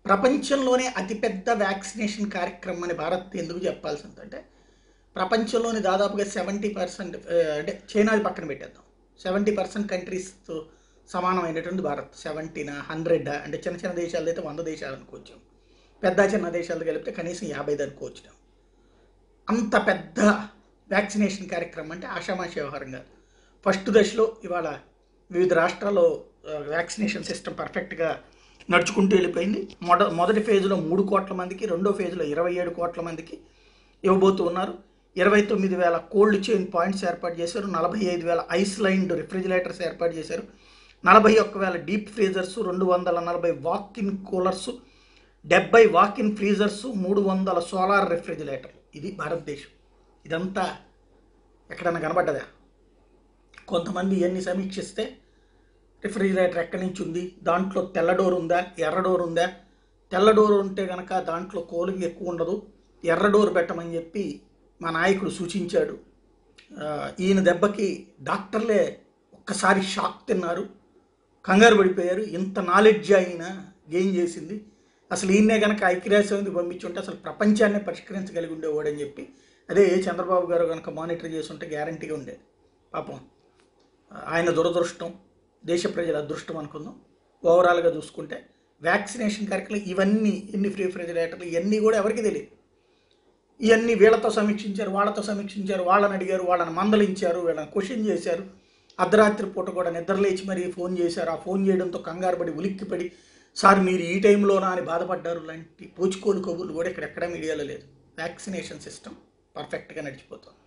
ప్రపంచంలోనే అతిపెద్ద వ్యాక్సినేషన్ కార్యక్రమం అని భారత్ ఎందుకు చెప్పాల్సి ఉందంటే ప్రపంచంలోని దాదాపుగా సెవెంటీ పర్సెంట్ అంటే చైనాది పక్కన పెట్టేద్దాం సెవెంటీ పర్సెంట్ కంట్రీస్తో సమానమైనటువంటి భారత్ సెవెంటీనా హండ్రెడ్ అంటే చిన్న చిన్న దేశాలు అయితే వంద దేశాలు అనుకోవచ్చు పెద్ద చిన్న దేశాలు కలిపితే కనీసం యాభైది అనుకోవచ్చు అంత పెద్ద వ్యాక్సినేషన్ కార్యక్రమం అంటే ఆషామాషి వ్యవహారం కాదు ఫస్ట్ దశలో ఇవాళ వివిధ రాష్ట్రాల్లో ఆ, వ్యాక్సినేషన్ సిస్టమ్ పర్ఫెక్ట్గా నడుచుకుంటూ వెళ్ళిపోయింది మొద మొదటి ఫేజ్లో మూడు కోట్ల మందికి రెండో ఫేజ్లో ఇరవై ఏడు కోట్ల మందికి ఇవ్వబోతూ ఉన్నారు ఇరవై తొమ్మిది వేల కోల్డ్ చైన్ పాయింట్స్ ఏర్పాటు చేశారు నలభై ఐదు వేల ఐస్ లైన్డ్ రిఫ్రిజిరేటర్స్ ఏర్పాటు చేశారు నలభై ఒక్క వేల డీప్ ఫ్రీజర్స్ రెండు వందల నలభై వాక్ ఇన్ కూలర్స్ డెబ్బై వాక్ ఇన్ ఫ్రీజర్స్ మూడు వందల సోలార్ రిఫ్రిజిరేటర్లు ఇది భారతదేశం ఇదంతా ఎక్కడన్నా కనబడ్డదా కొంతమంది ఇవన్నీ సమీక్షిస్తే రిఫ్రిజిరేటర్ ఎక్కడి నుంచి ఉంది దాంట్లో తెల్ల డోర్ ఉందా ఎర్ర డోర్ ఉందా తెల్ల డోర్ ఉంటే కనుక దాంట్లో కూలింగ్ ఎక్కువ ఉండదు ఎర్ర డోర్ పెట్టమని చెప్పి మా నాయకుడు సూచించాడు ఆ, ఈయన దెబ్బకి డాక్టర్లే ఒక్కసారి షాక్ తిన్నారు కంగారు పడిపోయారు ఇంత నాలెడ్జ్ ఆయన గెయిన్ చేసింది అసలు ఈయన్నే కనుక ఐక్యరాజ్య సమితి పంపించుంటే అసలు ప్రపంచాన్ని పరిష్కరించగలిగి ఉండేవాడని చెప్పి అదే చంద్రబాబు గారు కనుక మానిటర్ చేసి ఉంటే గ్యారంటీగా ఉండేది పాపం ఆయన దురదృష్టం దేశ ప్రజల అదృష్టం అనుకుందాం ఓవరాల్గా చూసుకుంటే వ్యాక్సినేషన్ కార్యక్రమం ఇవన్నీ ఎన్ని ఫ్రీ ఫ్రిజిరేటర్లు ఇవన్నీ కూడా ఎవరికి తెలియదు ఇవన్నీ వీళ్ళతో సమీక్షించారు వాళ్ళతో సమీక్షించారు వాళ్ళని అడిగారు వాళ్ళని మందలించారు వీళ్ళని క్వశ్చన్ చేశారు అర్ధరాత్రి పూట కూడా నిద్రలేచి మరీ ఫోన్ చేశారు ఆ ఫోన్ చేయడంతో కంగారు పడి ఉలిక్కిపడి సార్ మీరు ఈ టైంలోనా అని బాధపడ్డారు లాంటి పూచుకోలు కబుర్లు కూడా ఇక్కడ ఎక్కడ మీడియాలో లేదు వ్యాక్సినేషన్ సిస్టమ్ పర్ఫెక్ట్గా నడిచిపోతుంది